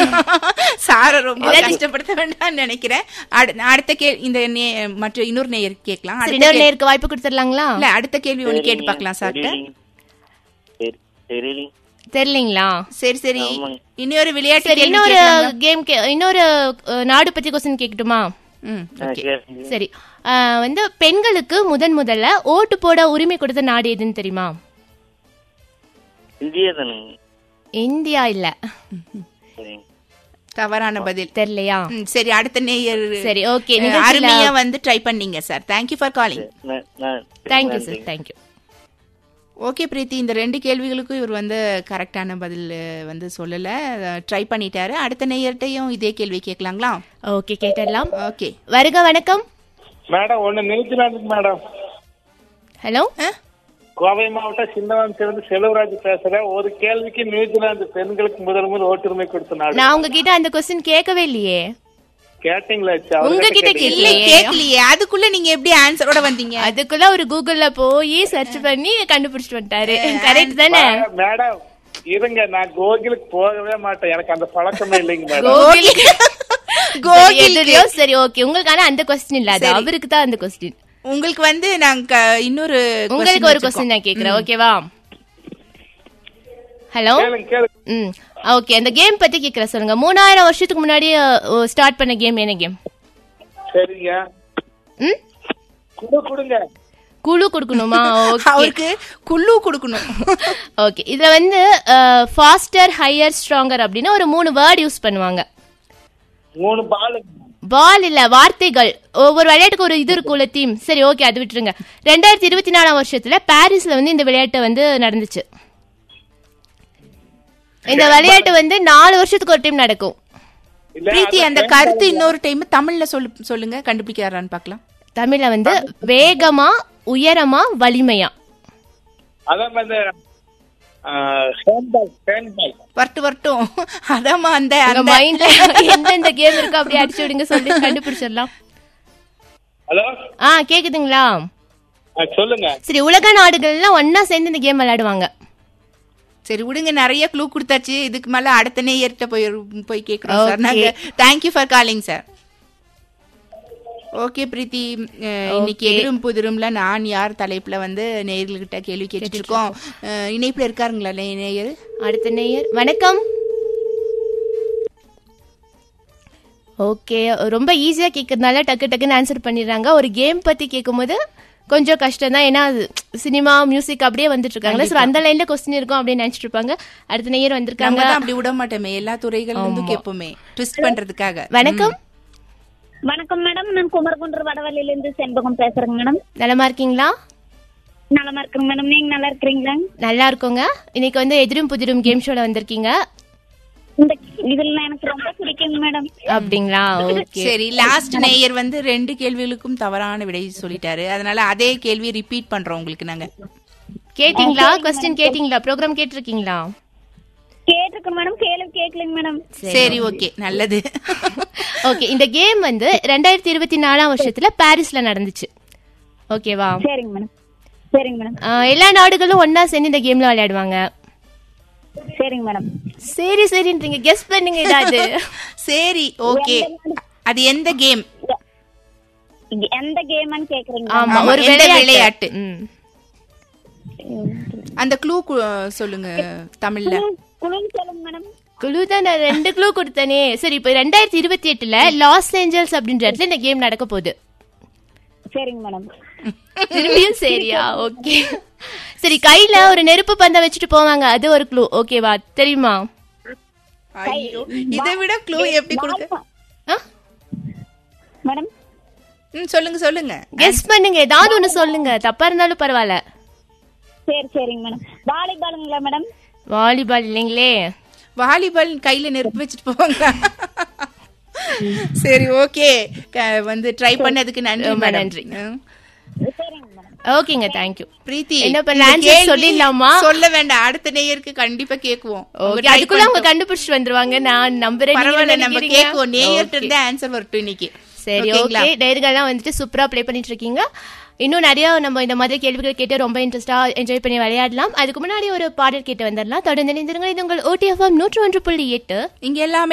சார ரொம்ப கஷ்டப்படுத்த வேண்டாம்னு நினைக்கிறேன் அடு- அடுத்த கேள்வி இந்த நே- மற்ற இன்னொரு நேயர் கேட்கலாம் சரி அடுத்த இன்னொரு கே- நேருக்கு வாய்ப்பு கொடுத்துடலாங்களா இல்ல அடுத்த கேள்வி ஒண்ணு கேட்டு பார்க்கலாம் சார்ட்ட தெரி- தெரியலைங்க தெரியலீங்களா சரி சரி ஆமாங்க. இன்னொரு விளையாட்டு சரி கேள்வி இன்னொரு கேட்கலாங்களா? கேம் இன்னொரு அஹ், நாடு பத்தி கொஸ்டின் கேட்கட்டுமா ம் ஆ, ஓகே கேளுங்க. சரி அஹ், வந்து பெண்களுக்கு முதன் முதல்ல ஓட்டு போட உரிமை கொடுத்த நாடு எதுன்னு தெரியுமா இந்தியா தானுங்க இந்தியா இல்ல சரிங்க தவறான பதில் தெரியலையா ம், சரி அடுத்த நேயர் சரி, okay. அஹ், நிகழ்ச்சியில- அருமையா வந்து ட்ரை பண்ணீங்க சார் தேங்க்யூ ஃபார் காலிங் ந- ந- தேங்க்யூ நன்றிங்க. சார் தேங்க்யூ ஓகே பிரீத்தி இந்த ரெண்டு கேள்விகளுக்கும் இவர் வந்து கரெக்டான பதில் அஹ், வந்து சொல்லல ட்ரை பண்ணிட்டாரு அடுத்த நேயர்கிட்டையும் இதே கேள்வி கேட்கலாங்களா ஓகே கேட்டுடலாம் ஓகே வருக வணக்கம் மேடம் ஒண்ணு நியூசிலாந்துக்கு மேடம் ஹலோ கோவை மாவட்டம் சின்னவன்சிலிருந்து செல்வராஜ் பேசுறேன் ஒரு கேள்விக்கு நியூசிலாந்து பெண்களுக்கு முதல் முதல் ஓட்டுரிமை கொடுத்த நாடு நான் உங்ககிட்ட அந்த கொஸ்டின் கேட்கவே இல்லையே கேட்டீங்களா உங்ககிட்ட இல்ல கேட்கலையே கேட்கலையே அதுக்குள்ள நீங்க எப்படி ஆன்சரோட வந்தீங்க அதுக்குள்ள ஒரு கூகுள்ல போய் சர்ச் பண்ணி கண்டுபிடிச்சிட்டு வந்துட்டாரு கரெக்ட் தானே மேடம் இருங்க நான் கோகிலுக்கு போகவே மாட்டேன் எனக்கு அந்த பழக்கமே இல்லைங்க மேடம் கோகிலுக்கு கோகிலுக்கு. சரி, எதுலயோ சரி ஓகே உங்களுக்கான அந்த கொஸ்டின் இல்ல அது சரி. அவருக்கு தான் அந்த கொஸ்டின் உங்களுக்கு வந்து நாங்க இன்னொரு உங்களுக்கு ஒரு question கொஸ்டின் நான் கேக்குறேன் ஓகேவா ஹலோ கேளுங்க கேளுங்க ம் ஓகே அந்த கேம் பத்தி கேக்குறேன் சொல்லுங்க மூணாயிரம் வருஷத்துக்கு முன்னாடி ஸ்டார்ட் பண்ண கேம் என்ன கேம் சரிங்க ம் குடு கொடுங்க குழு கொடுக்கணுமா ஓகே அவருக்கு குள்ளு கொடுக்கணும் ஓகே இதுல வந்து ஃபாஸ்டர் ஹையர் ஸ்ட்ராங்கர் அப்படின்னு ஒரு மூணு வேர்ட் யூஸ் பண்ணுவாங்க மூணு பால் பால் இல்ல வார்த்தைகள் ஒவ்வொரு விளையாட்டுக்கு ஒரு இது இருக்கும்ல தீம் சரி ஓகே அது விட்டுருங்க ரெண்டாயிரத்தி இருபத்தி நாலாம் வருஷத்துல பாரிஸ்ல வந்து இந்த விளையாட்டு வந்து நடந்துச்சு இந்த விளையாட்டு வந்து நாலு வருஷத்துக்கு ஒரு டைம் நடக்கும் இல்ல பிரீத்தி அந்த கருத்து இன்னொரு டைம் தமிழ்ல சொல்லு சொல்லுங்க கண்டுபிடிக்கிறாரான்னு பார்க்கலாம் தமிழ்ல வந்து வேகமா உயரமா வலிமையா அதான் வந்து ஹேண்ட்பால் ஹேண்ட்பால் வரட்டு வரட்டும் அதாம்மா அந்த உங்க அந்த மைண்ட்ல எந்தெந்த கேம் இருக்கோ அப்படியே அடிச்சு விடுங்க சொல்லி கண்டுபிடிச்சிடலாம் ஹலோ ஆ கேக்குதுங்களா சொல்லுங்க சரி உலக நாடுகள்லாம் ஒன்னா சேர்ந்து இந்த கேம் விளையாடுவாங்க சரி விடுங்க நிறைய க்ளூ கொடுத்தாச்சு இதுக்கு மேல அடுத்த நேயர்கிட்ட போய் போய் கேக்குறோம் சார் Okay. நாங்க thank you for calling sir okay Preethi அஹ், இன்னைக்கு எதிரும் புதிரும்ல நான் யார் தலைப்புல வந்து நேயர்கள்கிட்ட கேள்வி கேட்டுட்டு இருக்கோம் அஹ், இணைப்புல இருக்காருங்களா நே- நேயர் அடுத்த நேயர் வணக்கம் ஓகே ரொம்ப ஈஸியா கேட்கறதுனால டக்கு டக்குன்னு ஆன்சர் பண்ணிடுறாங்க ஒரு கேம் பத்தி கேட்கும்போது கொஞ்சம் கஷ்டம் தான் ஏன்னா சினிமா மியூசிக் அப்படியே வந்துட்டு இருக்காங்க ஸோ அந்த லைன்ல கொஸ்டின் இருக்கும் அப்படின்னு நினைச்சிட்டு இருப்பாங்க அடுத்த நேயர் நம்ம வந்திருக்காங்க தான் அப்படி விட மாட்டோமே எல்லா துறைகள்ல இருந்தும் கேட்போமே ட்விஸ்ட் பண்றதுக்காக வணக்கம் வணக்கம் மேடம் நான் குமரகுண்டர் வடவள்ளியில இருந்து செண்பகம் பேசுறேங்க மேடம் நலமா இருக்கீங்களா நலமா இருக்குங்க மேடம் நீங்க நல்லா இருக்கிறீங்களா நல்லா இருக்கோங்க இன்னைக்கு வந்து எதிரும் புதிரும் கேம் ஷோல வந்திருக்கீங்க இந்த இதுல எனக்கு ரொம்ப பிடிக்குங்க மேடம் அப்படிங்களா ஓகே சரி லாஸ்ட் நேயர் வந்து ரெண்டு கேள்விகளுக்கும் தவறான விடை சொல்லிட்டாரு அதனால அதே கேள்வி ரிப்பீட் பண்றோம் உங்களுக்கு நாங்க கேட்டிங்களா கொஸ்டின் கேட்டிங்களா ப்ரோக்ராம் கேட்டிருக்கீங்களா கேட்டிருக்கேன் மேடம் கேள்வி கேட்கலைங்க மேடம் சரி ஓகே நல்லது ஓகே இந்த கேம் வந்து ரெண்டாயிரத்தி இருபத்தி நாலாம் வருஷத்துல பாரிஸ்ல நடந்துச்சு ஓகேவா சரிங்க மேடம் சரிங்க மேடம் ஆஹ் எல்லா நாடுகளும் ஒன்னா சேர்ந்து இந்த கேம்ல விளையாடுவாங்க சரிங்க மேடம் சரி சரின்றீங்க கெஸ் பண்ணுங்க ஏதாவது சரி ஓகே அது எந்த கேம் இது எந்த கேம்னு கேக்குறீங்க ஆமா ஆமா, ஒரு எந்த விளையாட்டு விளையாட்டு? ம். அந்த க்ளூ சொல்லுங்க தமிழ்ல குழுன்னு சொல்லுங்க மேடம் குழு தான் நான் ரெண்டு க்ளூ கொடுத்தனே சரி இப்போ ரெண்டாயிரத்தி இருபத்தி எட்டுல லாஸ் ஏஞ்சல்ஸ் அப்படின்ற இடத்துல இந்த கேம் நடக்க போகுது சரிங்க மேடம் திரும்பியும் சரியா ஓகே சரி கையில ஒரு நெருப்பு பந்தை வச்சுட்டு போவாங்க அது ஒரு க்ளூ ஓகேவா தெரியுமா ஐயோ இதை விட க்ளூ எப்படி கொடுக்க மேடம் ம், சொல்லுங்க சொல்லுங்க கெஸ் பண்ணுங்க ஏதாவது ஒண்ணு சொல்லுங்க தப்பா இருந்தாலும் பரவாயில்ல சரி சரிங்க மேடம் வாலிபாலுங்களா மேடம் வாலிபால் இல்லைங்களே வாலிபால் கையில நெருப்பு வச்சுட்டு போவாங்க சரி ஓகே வந்து ட்ரை பண்ணதுக்கு நன்றி ரொம்ப madam. நன்றி. ம். சரிங்க மேடம் ஓகேங்க தேங்க்யூ பிரீத்தி என்ன பண்ண, இந்த answer கேள்வி சொல்லிடலாமா? சொல்ல வேண்டாம் அடுத்த நேயருக்கு கண்டிப்பா கேக்குவோம் உங்க ஓகே try அதுக்குள்ள அவங்க பண்ணிட்டோம். கண்டுபிடிச்சிட்டு வந்துருவாங்க நான் நம்புறேன் நீங்க பரவாயில்ல நம்ம நினைக்கிறீங்க. கேக்குவோம் நேயர்கிட்ட Okay. இருந்து ஆன்சர் வரட்டும் இன்னைக்கு சரி ஓகேங்களா? ஓகே நேர்கள்லாம் வந்துட்டு சூப்பரா ப்ளே பண்ணிட்டு இருக்கீங்க இன்னும் நிறைய நம்ம இந்த மாதிரி கேள்விகள் கேட்டு ரொம்ப இன்ட்ரெஸ்டா என்ஜாய் பண்ணி விளையாடலாம் அதுக்கு முன்னாடி ஒரு பாடல் கேட்டு வந்துடலாம் தொடர்ந்து இணைந்திருங்கள் இது உங்கள் ஓடிஎஃப்எம் நூற்று ஒன்று புள்ளி எட்டு இங்க எல்லாமே